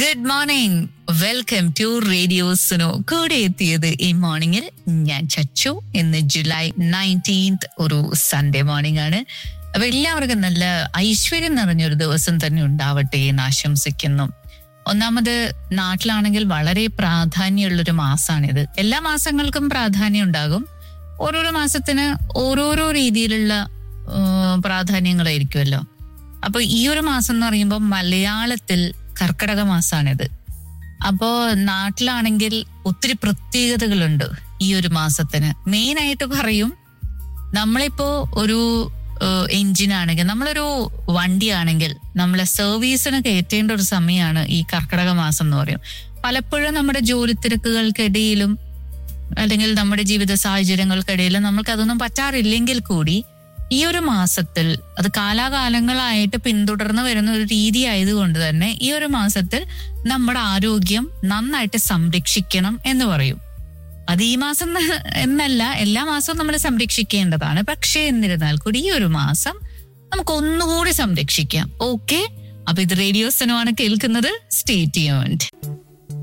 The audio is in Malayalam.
good morning welcome to radio Suno കൂടെ എത്തിയത് ഈ മോർണിംഗിൽ ഞാൻ ചച്ചു ഇന്ന് ജൂലൈ നയൻറ്റീൻത് ഒരു സൺഡേ മോർണിംഗ് ആണ് അപ്പൊ എല്ലാവർക്കും നല്ല ഐശ്വര്യം നിറഞ്ഞൊരു ദിവസം തന്നെ ഉണ്ടാവട്ടെ എന്ന് ആശംസിക്കുന്നു ഒന്നാമത് നാട്ടിലാണെങ്കിൽ വളരെ പ്രാധാന്യമുള്ളൊരു മാസമാണിത് എല്ലാ മാസങ്ങൾക്കും പ്രാധാന്യം ഉണ്ടാകും ഓരോരോ മാസത്തിന് ഓരോരോ രീതിയിലുള്ള ആ, പ്രാധാന്യങ്ങളായിരിക്കുമല്ലോ അപ്പൊ ഈ ഒരു മാസം എന്ന് പറയുമ്പോൾ മലയാളത്തിൽ കർക്കടക മാസമാണിത് അപ്പോ നാട്ടിലാണെങ്കിൽ ഒത്തിരി പ്രത്യേകതകളുണ്ട് ഈ ഒരു മാസത്തിന് മെയിൻ ആയിട്ട് പറയും നമ്മളിപ്പോ ഒരു എഞ്ചിൻ ആണെങ്കിൽ നമ്മളൊരു വണ്ടിയാണെങ്കിൽ നമ്മളെ സർവീസിന് കയറ്റേണ്ട ഒരു സമയമാണ് ഈ കർക്കടക മാസം എന്ന് പറയും പലപ്പോഴും നമ്മുടെ ജോലി തിരക്കുകൾക്കിടയിലും അല്ലെങ്കിൽ നമ്മുടെ ജീവിത സാഹചര്യങ്ങൾക്കിടയിൽ നമ്മൾക്ക് അതൊന്നും പറ്റാറില്ലെങ്കിൽ കൂടി ഈ ഒരു മാസത്തിൽ അത് കാലാകാലങ്ങളായിട്ട് പിന്തുടർന്ന് വരുന്ന ഒരു രീതി ആയതുകൊണ്ട് തന്നെ ഈ ഒരു മാസത്തിൽ നമ്മുടെ ആരോഗ്യം നന്നായിട്ട് സംരക്ഷിക്കണം എന്ന് പറയും അത് ഈ മാസം ന- എന്നല്ല എല്ലാ മാസവും നമ്മൾ സംരക്ഷിക്കേണ്ടതാണ് പക്ഷേ എന്നിരുന്നാൽ കൂടി ഈ ഒരു മാസം നമുക്ക് ഒന്നുകൂടി സംരക്ഷിക്കാം ഓക്കെ അപ്പൊ ഇത് റേഡിയോ സിനിമയാണ് കേൾക്കുന്നത് സ്റ്റേ ട്യൂൺഡ്